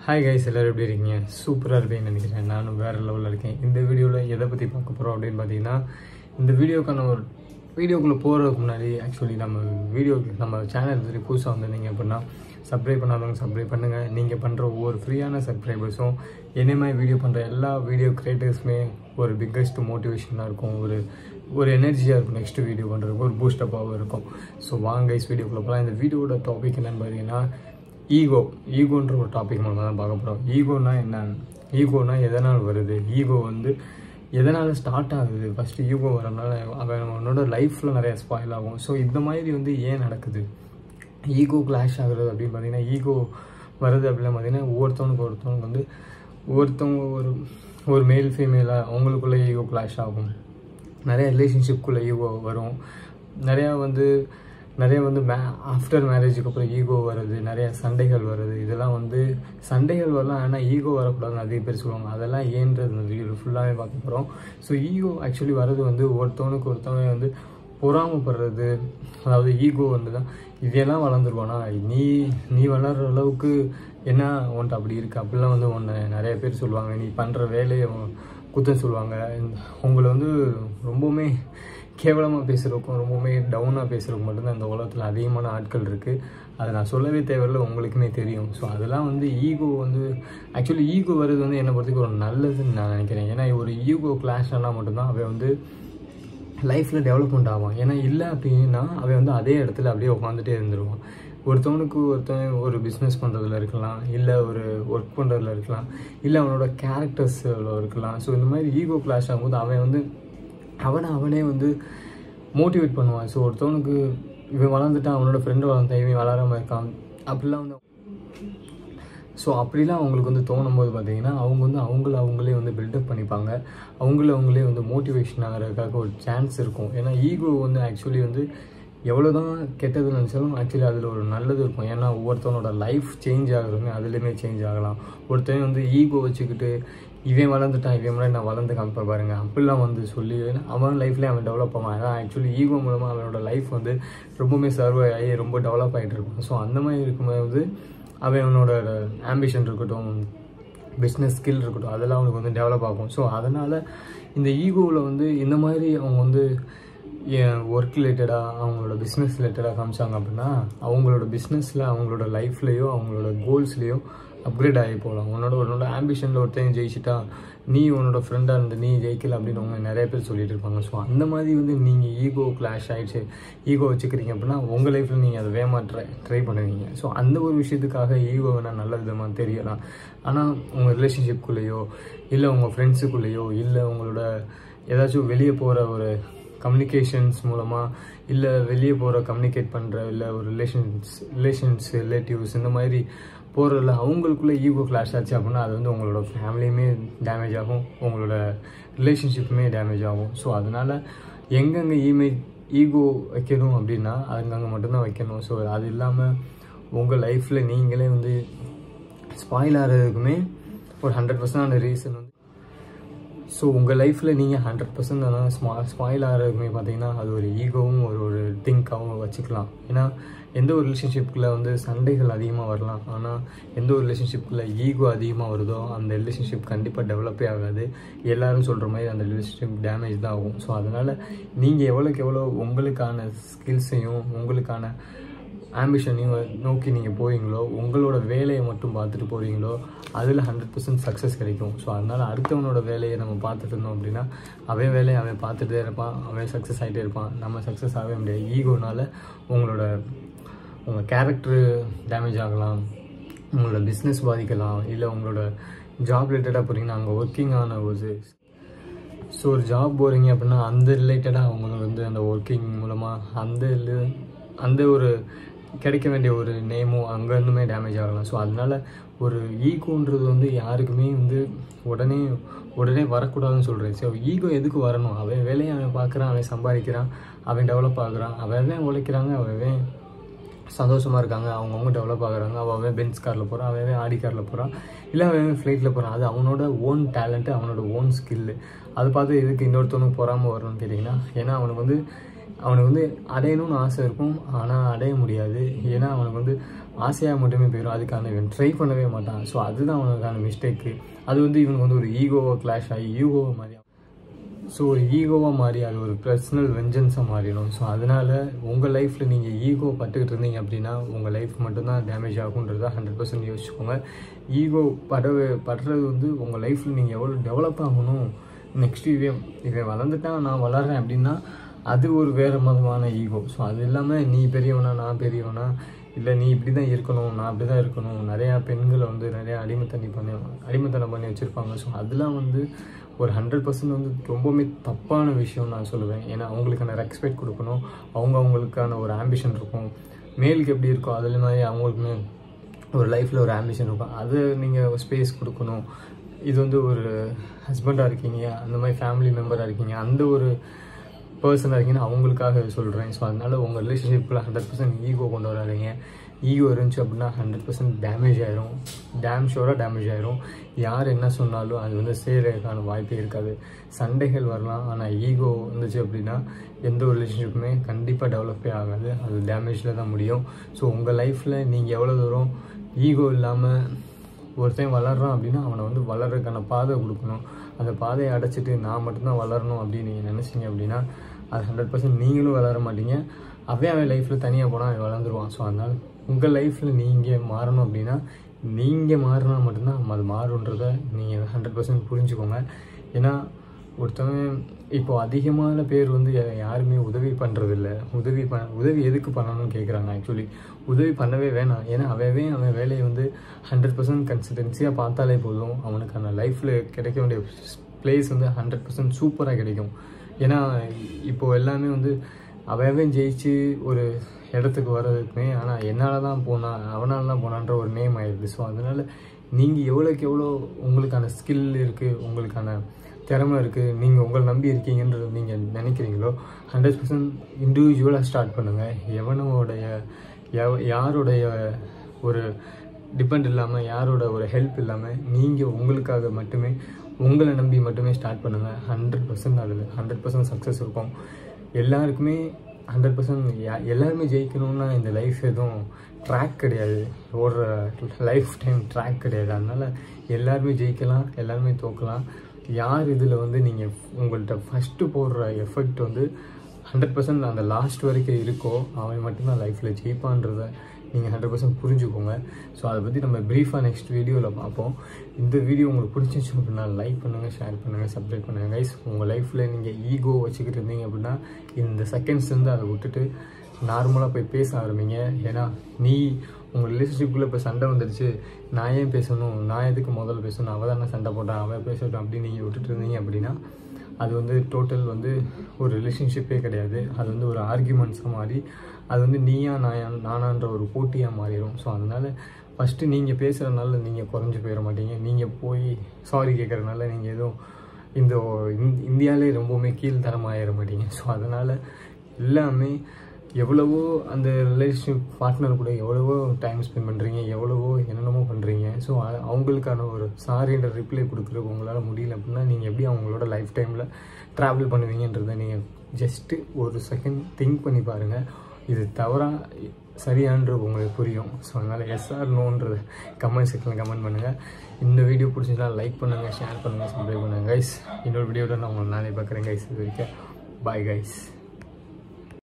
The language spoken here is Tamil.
ஹாய் கைஸ் எல்லோரும் எப்படி இருக்கீங்க சூப்பராக இருப்பீங்கன்னு நினைக்கிறேன் நானும் வேறு லெவலில் இருக்கேன் இந்த வீடியோவில் எதை பற்றி பார்க்க போகிறோம் அப்படின்னு பார்த்தீங்கன்னா இந்த வீடியோக்கான ஒரு வீடியோக்குள்ளே போகிறதுக்கு முன்னாடி ஆக்சுவலி நம்ம வீடியோ நம்ம சேனல் இருந்துட்டு புதுசாக வந்திருந்தீங்க அப்படின்னா சப்ஸ்கிரைப் பண்ணாதவங்க சப்ஸ்கிரைப் பண்ணுங்கள் நீங்கள் பண்ணுற ஒவ்வொரு ஃப்ரீயான சப்ஸ்கிரைபர்ஸும் என்னை மாதிரி வீடியோ பண்ணுற எல்லா வீடியோ கிரியேட்டர்ஸுமே ஒரு பிக்கஸ்ட் மோட்டிவேஷனாக இருக்கும் ஒரு ஒரு எனர்ஜியாக இருக்கும் நெக்ஸ்ட் வீடியோ பண்ணுறதுக்கு ஒரு பூஸ்டப்பாகவும் இருக்கும் ஸோ வாங்க கைஸ் வீடியோக்குள்ளே போகலாம் இந்த வீடியோட டாபிக் என்னன்னு பார்த்தீங்கன்னா ஈகோ ஈகோன்ற ஒரு டாபிக் மூலமாக தான் பார்க்க போகிறோம் ஈகோனா என்ன ஈகோனா எதனால் வருது ஈகோ வந்து எதனால் ஸ்டார்ட் ஆகுது ஃபஸ்ட்டு ஈகோ வரனால அவன் அவனோட லைஃப்பில் நிறைய ஸ்பாயில் ஆகும் ஸோ இந்த மாதிரி வந்து ஏன் நடக்குது ஈகோ கிளாஷ் ஆகுறது அப்படின்னு பார்த்தீங்கன்னா ஈகோ வருது அப்படிலாம் பார்த்தீங்கன்னா ஒவ்வொருத்தவனுக்கு ஒருத்தவனுக்கு வந்து ஒவ்வொருத்தவங்க ஒரு ஒரு மேல் ஃபீமேலாக அவங்களுக்குள்ளே ஈகோ கிளாஷ் ஆகும் நிறைய ரிலேஷன்ஷிப்குள்ளே ஈகோ வரும் நிறையா வந்து நிறைய வந்து மே ஆஃப்டர் மேரேஜுக்கு அப்புறம் ஈகோ வருது நிறைய சண்டைகள் வருது இதெல்லாம் வந்து சண்டைகள் வரலாம் ஆனால் ஈகோ வரக்கூடாதுன்னு அதிக பேர் சொல்லுவாங்க அதெல்லாம் ஏன்றது இந்த வீடியோ ஃபுல்லாகவே பார்க்க போகிறோம் ஸோ ஈகோ ஆக்சுவலி வர்றது வந்து ஒருத்தவனுக்கு ஒருத்தவன் வந்து பொறாமப்படுறது அதாவது ஈகோ வந்து தான் இதெல்லாம் வளர்ந்துருவானா நீ நீ வளர்கிற அளவுக்கு என்ன உன்ட்ட அப்படி இருக்குது அப்படிலாம் வந்து உன்னை நிறைய பேர் சொல்லுவாங்க நீ பண்ணுற வேலையை குத்தம் சொல்லுவாங்க உங்களை வந்து ரொம்பவுமே கேவலமாக பேசுகிறதுக்கும் ரொம்பவுமே டவுனாக பேசுகிறதுக்கு மட்டும்தான் இந்த உலகத்தில் அதிகமான ஆட்கள் இருக்குது அதை நான் சொல்லவே தேவையில்லை உங்களுக்குமே தெரியும் ஸோ அதெல்லாம் வந்து ஈகோ வந்து ஆக்சுவலி ஈகோ வருது வந்து என்னை பொறுத்தவரைக்கும் ஒரு நல்லதுன்னு நான் நினைக்கிறேன் ஏன்னா ஒரு ஈகோ கிளாஷ் ஆனால் மட்டும்தான் அவன் வந்து லைஃப்பில் டெவலப்மெண்ட் ஆவான் ஏன்னா இல்லை அப்படின்னா அவன் வந்து அதே இடத்துல அப்படியே உட்காந்துட்டே இருந்துருவான் ஒருத்தவனுக்கு ஒருத்தவன் ஒரு பிஸ்னஸ் பண்ணுறதுல இருக்கலாம் இல்லை ஒரு ஒர்க் பண்ணுறதுல இருக்கலாம் இல்லை அவனோட கேரக்டர்ஸில் இருக்கலாம் ஸோ இந்த மாதிரி ஈகோ கிளாஷ் ஆகும்போது அவன் வந்து அவனை அவனே வந்து மோட்டிவேட் பண்ணுவான் ஸோ ஒருத்தவனுக்கு இவன் வளர்ந்துட்டான் அவனோட ஃப்ரெண்டு வளர்ந்தான் இவன் வளராமல் இருக்கான் அப்படிலாம் வந்து ஸோ அப்படிலாம் அவங்களுக்கு வந்து தோணும் போது பார்த்தீங்கன்னா அவங்க வந்து அவங்கள அவங்களே வந்து பில்டப் பண்ணிப்பாங்க அவங்கள அவங்களே வந்து மோட்டிவேஷன் ஆகிறதுக்காக ஒரு சான்ஸ் இருக்கும் ஏன்னா ஈகோ வந்து ஆக்சுவலி வந்து எவ்வளோ தான் கெட்டது நினச்சாலும் ஆக்சுவலி அதில் ஒரு நல்லது இருக்கும் ஏன்னா ஒவ்வொருத்தவனோட லைஃப் சேஞ்ச் ஆகுறதுமே அதுலேயுமே சேஞ்ச் ஆகலாம் ஒருத்தவன் வந்து ஈகோ வச்சுக்கிட்டு இவன் வளர்ந்துட்டான் இவன் முன்னாடி நான் வளர்ந்து காமிப்பேன் பாருங்க அப்படிலாம் வந்து சொல்லி அவன் லைஃப்லேயே அவன் டெவலப் ஆவான் ஏன்னா ஆக்சுவலி ஈகோ மூலமாக அவனோட லைஃப் வந்து ரொம்பவுமே சர்வை ஆகி ரொம்ப டெவலப் ஆகிட்டு இருக்கும் ஸோ அந்த மாதிரி இருக்கும்போது வந்து அவன் அவனோட ஆம்பிஷன் இருக்கட்டும் பிஸ்னஸ் ஸ்கில் இருக்கட்டும் அதெல்லாம் அவனுக்கு வந்து டெவலப் ஆகும் ஸோ அதனால் இந்த ஈகோவில் வந்து இந்த மாதிரி அவங்க வந்து ஒர்க் ரிலேட்டடாக அவங்களோட பிஸ்னஸ் ரிலேட்டடாக காமிச்சாங்க அப்படின்னா அவங்களோட பிஸ்னஸில் அவங்களோட லைஃப்லேயோ அவங்களோட கோல்ஸ்லேயோ அப்கிரேட் ஆகி போகலாம் உன்னோட உன்னோட ஆம்பிஷனில் ஒருத்தன் ஜெயிச்சிட்டா நீ உன்னோட ஃப்ரெண்டாக இருந்து நீ ஜெயிக்கல அப்படின்னு அவங்க நிறைய பேர் சொல்லிட்டு இருப்பாங்க ஸோ அந்த மாதிரி வந்து நீங்கள் ஈகோ கிளாஷ் ஆகிடுச்சு ஈகோ வச்சுக்கிறீங்க அப்படின்னா உங்கள் லைஃப்பில் நீங்கள் அதை வேமா ட்ரை ட்ரை பண்ணுவீங்க ஸோ அந்த ஒரு விஷயத்துக்காக ஈகோ வேணால் நல்ல விதமாக தெரியலாம் ஆனால் உங்கள் ரிலேஷன்ஷிப்குள்ளேயோ இல்லை உங்கள் ஃப்ரெண்ட்ஸுக்குள்ளேயோ இல்லை உங்களோட ஏதாச்சும் வெளியே போகிற ஒரு கம்யூனிகேஷன்ஸ் மூலமாக இல்லை வெளியே போகிற கம்யூனிகேட் பண்ணுற இல்லை ஒரு ரிலேஷன்ஸ் ரிலேஷன்ஸ் ரிலேட்டிவ்ஸ் இந்த மாதிரி போகிறதில்ல அவங்களுக்குள்ளே ஈகோ கிளாஷ் ஆச்சு அப்படின்னா அது வந்து உங்களோட ஃபேமிலியுமே டேமேஜ் ஆகும் உங்களோட ரிலேஷன்ஷிப்புமே டேமேஜ் ஆகும் ஸோ அதனால் எங்கெங்கே இமேஜ் ஈகோ வைக்கணும் அப்படின்னா அங்கங்கே மட்டும்தான் வைக்கணும் ஸோ அது இல்லாமல் உங்கள் லைஃப்பில் நீங்களே வந்து ஸ்பாயில் ஆகிறதுக்குமே ஒரு ஹண்ட்ரட் பர்சன்டான ரீசன் வந்து ஸோ உங்கள் லைஃப்பில் நீங்கள் ஹண்ட்ரட் பர்சன்ட் ஆனால் ஸ்மா ஸ்பாயில் ஆகிறதுக்குமே பார்த்தீங்கன்னா அது ஒரு ஈகோவும் ஒரு ஒரு திங்காகவும் வச்சுக்கலாம் ஏன்னா எந்த ஒரு ரிலேஷன்ஷிப்பில் வந்து சண்டைகள் அதிகமாக வரலாம் ஆனால் எந்த ஒரு ரிலேஷன்ஷிப்பில் ஈகோ அதிகமாக வருதோ அந்த ரிலேஷன்ஷிப் கண்டிப்பாக டெவலப்பே ஆகாது எல்லோரும் சொல்கிற மாதிரி அந்த ரிலேஷன்ஷிப் டேமேஜ் தான் ஆகும் ஸோ அதனால் நீங்கள் எவ்வளோக்கு எவ்வளோ உங்களுக்கான ஸ்கில்ஸையும் உங்களுக்கான ஆம்பிஷனையும் நோக்கி நீங்கள் போகிறீங்களோ உங்களோட வேலையை மட்டும் பார்த்துட்டு போகிறீங்களோ அதில் ஹண்ட்ரட் பர்சன்ட் சக்ஸஸ் கிடைக்கும் ஸோ அதனால் அடுத்தவனோட வேலையை நம்ம பார்த்துட்டு இருந்தோம் அப்படின்னா அவன் வேலையை அவன் பார்த்துட்டே இருப்பான் அவன் சக்ஸஸ் ஆகிட்டே இருப்பான் நம்ம சக்ஸஸ் ஆகவே முடியாது ஈகோனால் உங்களோட உங்கள் கேரக்டரு டேமேஜ் ஆகலாம் உங்களோட பிஸ்னஸ் பாதிக்கலாம் இல்லை உங்களோட ஜாப் ரிலேட்டடாக போகிறீங்கன்னா அங்கே ஒர்க்கிங் ஆன ஒரு ஸோ ஒரு ஜாப் போகிறீங்க அப்படின்னா அந்த ரிலேட்டடாக அவங்களுக்கு வந்து அந்த ஒர்க்கிங் மூலமாக அந்த அந்த ஒரு கிடைக்க வேண்டிய ஒரு நேமும் அங்கேருந்துமே டேமேஜ் ஆகலாம் ஸோ அதனால் ஒரு ஈகோன்றது வந்து யாருக்குமே வந்து உடனே உடனே வரக்கூடாதுன்னு சொல்கிறேன் ஸோ ஈகோ எதுக்கு வரணும் அவன் வேலையை அவன் பார்க்குறான் அவன் சம்பாதிக்கிறான் அவன் டெவலப் ஆகுறான் அவன் உழைக்கிறாங்க அவன் சந்தோஷமாக இருக்காங்க அவங்கவுங்க டெவலப் ஆகுறாங்க அவன் பென்ஸ் காரில் போகிறான் அவன் ஆடி காரில் போகிறான் இல்லை அவன் ஃப்ளைட்டில் போகிறான் அது அவனோட ஓன் டேலண்ட்டு அவனோட ஓன் ஸ்கில்லு அதை பார்த்து எதுக்கு இன்னொருத்தவனுக்கு பொறாமல் வரணும்னு கேட்டிங்கன்னா ஏன்னா அவனுக்கு வந்து அவனுக்கு வந்து அடையணும்னு ஆசை இருக்கும் ஆனால் அடைய முடியாது ஏன்னா அவனுக்கு வந்து ஆசையாக மட்டுமே போயிடும் அதுக்கான இவன் ட்ரை பண்ணவே மாட்டான் ஸோ அதுதான் அவனுக்கான மிஸ்டேக்கு அது வந்து இவனுக்கு வந்து ஒரு ஈகோவை கிளாஷ் ஆகி ஈகோவை மாதிரி ஸோ ஒரு ஈகோவாக மாறி அது ஒரு பர்சனல் வெஞ்சன்ஸாக மாறிடும் ஸோ அதனால் உங்கள் லைஃப்பில் நீங்கள் ஈகோ பட்டுக்கிட்டு இருந்தீங்க அப்படின்னா உங்கள் லைஃப் மட்டும்தான் டேமேஜ் ஆகுன்றத ஹண்ட்ரட் பர்சன்ட் யோசிச்சுக்கோங்க ஈகோ படவே படுறது வந்து உங்கள் லைஃப்பில் நீங்கள் எவ்வளோ டெவலப் ஆகணும் நெக்ஸ்ட் இவன் இவன் வளர்ந்துட்டான் நான் வளர்றேன் அப்படின்னா அது ஒரு வேறு மதமான ஈகோ ஸோ அது இல்லாமல் நீ பெரியவனா நான் பெரியவனா இல்லை நீ இப்படி தான் இருக்கணும் நான் அப்படி தான் இருக்கணும் நிறையா பெண்களை வந்து நிறையா அடிமைத்தண்ணி பண்ணி அடிமைத்தனம் பண்ணி வச்சுருப்பாங்க ஸோ அதெல்லாம் வந்து ஒரு ஹண்ட்ரட் பர்சன்ட் வந்து ரொம்பவுமே தப்பான விஷயம் நான் சொல்லுவேன் ஏன்னா அவங்களுக்கான ரெஸ்பெக்ட் கொடுக்கணும் அவங்க அவங்களுக்கான ஒரு ஆம்பிஷன் இருக்கும் மேலுக்கு எப்படி இருக்கோ அதில் மாதிரி அவங்களுக்குமே ஒரு லைஃப்பில் ஒரு ஆம்பிஷன் இருக்கும் அது நீங்கள் ஸ்பேஸ் கொடுக்கணும் இது வந்து ஒரு ஹஸ்பண்டாக இருக்கீங்க அந்த மாதிரி ஃபேமிலி மெம்பராக இருக்கீங்க அந்த ஒரு பர்சனாக இருக்கீங்கன்னா அவங்களுக்காக சொல்கிறேன் ஸோ அதனால் உங்கள் ரிலேஷன்ஷிப்பில் ஹண்ட்ரட் பர்சன்ட் ஈகோ கொண்டு வராதீங்க ஈகோ இருந்துச்சு அப்படின்னா ஹண்ட்ரட் பர்சன்ட் டேமேஜ் ஆயிரும் டேம் ஷோராக டேமேஜ் ஆயிரும் யார் என்ன சொன்னாலும் அது வந்து செய்கிறதுக்கான வாய்ப்பே இருக்காது சண்டைகள் வரலாம் ஆனால் ஈகோ இருந்துச்சு அப்படின்னா எந்த ஒரு ரிலேஷன்ஷிப்புமே கண்டிப்பாக டெவலப்பே ஆகாது அது டேமேஜில் தான் முடியும் ஸோ உங்கள் லைஃப்பில் நீங்கள் எவ்வளோ தூரம் ஈகோ இல்லாமல் ஒருத்தன் வளர்றான் அப்படின்னா அவனை வந்து வளர்றதுக்கான பாதை கொடுக்கணும் அந்த பாதையை அடைச்சிட்டு நான் மட்டும்தான் வளரணும் அப்படின்னு நீங்கள் நினச்சிங்க அப்படின்னா அது ஹண்ட்ரட் பர்சன்ட் நீங்களும் வளர மாட்டீங்க அவன் அவன் லைஃப்பில் தனியாக போனால் அவன் வளர்ந்துருவான் ஸோ அதனால் உங்கள் லைஃப்பில் நீங்கள் மாறணும் அப்படின்னா நீங்கள் மாறினா மட்டும்தான் அது மாறுன்றதை நீங்கள் ஹண்ட்ரட் பர்சன்ட் புரிஞ்சுக்கோங்க ஏன்னா ஒருத்தவன் இப்போ அதிகமான பேர் வந்து யா- யாருமே உதவி பண்ணுறதில்ல உதவி ப உதவி எதுக்கு பண்ணணும்னு கேட்குறாங்க ஆக்சுவலி உதவி பண்ணவே வேணாம் ஏன்னா அவவே அவன் வேலையை வந்து ஹண்ட்ரட் பர்சன்ட் கன்சிஸ்டன்சியாக பார்த்தாலே போதும் அவனுக்கான லைஃப்பில் கிடைக்க வேண்டிய பிளேஸ் வந்து ஹண்ட்ரட் பர்சன்ட் சூப்பராக கிடைக்கும் ஏன்னா இப்போது எல்லாமே வந்து அவன் ஜெயிச்சு ஒரு இடத்துக்கு வர்றதுக்குமே ஆனால் என்னால் தான் போனான் அவனால் தான் போனான்ற ஒரு நேம் ஆயிடுது ஸோ அதனால் நீங்கள் எவ்வளோக்கு எவ்வளோ உங்களுக்கான ஸ்கில் இருக்குது உங்களுக்கான திறமை இருக்குது நீங்கள் உங்களை நம்பி இருக்கீங்கன்றது நீங்கள் நினைக்கிறீங்களோ ஹண்ட்ரட் பர்சன்ட் இண்டிவிஜுவலாக ஸ்டார்ட் பண்ணுங்கள் எவனோடைய எவ- யாருடைய ஒரு டிபெண்ட் இல்லாமல் யாரோட ஒரு ஹெல்ப் இல்லாமல் நீங்கள் உங்களுக்காக மட்டுமே உங்களை நம்பி மட்டுமே ஸ்டார்ட் பண்ணுங்கள் ஹண்ட்ரட் பர்சன்ட் அதில் ஹண்ட்ரட் பர்சன்ட் சக்ஸஸ் இருக்கும் எல்லாருக்குமே ஹண்ட்ரட் பர்சன்ட் எல்லாருமே ஜெயிக்கணும்னா இந்த லைஃப் எதுவும் ட்ராக் கிடையாது ஓடுற லைஃப் டைம் ட்ராக் கிடையாது அதனால் எல்லாருமே ஜெயிக்கலாம் எல்லாருமே தோக்கலாம் யார் இதில் வந்து நீங்கள் உங்கள்கிட்ட ஃபஸ்ட்டு போடுற எஃபெக்ட் வந்து ஹண்ட்ரட் பர்சன்ட் அந்த லாஸ்ட் வரைக்கும் இருக்கோ அவன் மட்டும்தான் லைஃப்பில் ஜெயிப்பான்றதை நீங்கள் ஹண்ட்ரட் பர்சன்ட் புரிஞ்சுக்கோங்க ஸோ அதை பற்றி நம்ம ப்ரீஃபாக நெக்ஸ்ட் வீடியோவில் பார்ப்போம் இந்த வீடியோ உங்களுக்கு பிடிச்சிச்சு அப்படின்னா லைக் பண்ணுங்கள் ஷேர் பண்ணுங்கள் சப்ஸ்கிரைப் பண்ணுங்கள் கைஸ் உங்கள் லைஃப்பில் நீங்கள் ஈகோ வச்சுக்கிட்டு இருந்தீங்க அப்படின்னா இந்த செகண்ட்ஸ்லேருந்து அதை விட்டுட்டு நார்மலாக போய் பேச ஆரம்பிங்க ஏன்னா நீ உங்கள் ரிலேஷன்ஷிப்பில் இப்போ சண்டை வந்துடுச்சு நான் ஏன் பேசணும் நான் எதுக்கு முதல்ல பேசணும் அவள் தானே சண்டை போட்டான் அவன் பேசட்டும் அப்படின்னு நீங்கள் விட்டுட்டு இருந்தீங்க அப்படின்னா அது வந்து டோட்டல் வந்து ஒரு ரிலேஷன்ஷிப்பே கிடையாது அது வந்து ஒரு ஆர்கியூமெண்ட்ஸாக மாறி அது வந்து நீயா நான் நானான்ற ஒரு போட்டியாக மாறிடும் ஸோ அதனால் ஃபஸ்ட்டு நீங்கள் பேசுகிறனால நீங்கள் குறைஞ்சி போயிட மாட்டீங்க நீங்கள் போய் சாரி கேட்குறதுனால நீங்கள் எதுவும் இந்த இந்- இந்தியாவிலே ரொம்பவுமே கீழ்த்தரமாயிட மாட்டீங்க ஸோ அதனால் எல்லாமே எவ்வளவோ அந்த ரிலேஷன்ஷிப் பார்ட்னர் கூட எவ்வளவோ டைம் ஸ்பெண்ட் பண்ணுறீங்க எவ்வளவோ என்னென்னமோ பண்ணுறீங்க ஸோ அவங்களுக்கான ஒரு சாரின்ற ரிப்ளை கொடுக்குறதுக்கு உங்களால் முடியல அப்படின்னா நீங்கள் எப்படி அவங்களோட லைஃப் டைமில் ட்ராவல் பண்ணுவீங்கன்றதை நீங்கள் ஜஸ்ட்டு ஒரு செகண்ட் திங்க் பண்ணி பாருங்கள் இது தவறாக சரியான்றது உங்களுக்கு புரியும் ஸோ அதனால் எஸ்ஆர் நோன்றது கமெண்ட் செக்ஷனில் கமெண்ட் பண்ணுங்கள் இந்த வீடியோ பிடிச்சிருந்தா லைக் பண்ணுங்கள் ஷேர் பண்ணுங்கள் சப்ஸ்கிரைப் பண்ணுங்கள் கைஸ் இன்னொரு வீடியோட நான் உங்களை நாளை பார்க்குறேன் கைஸ் இது வரைக்கும் பாய் கைஸ்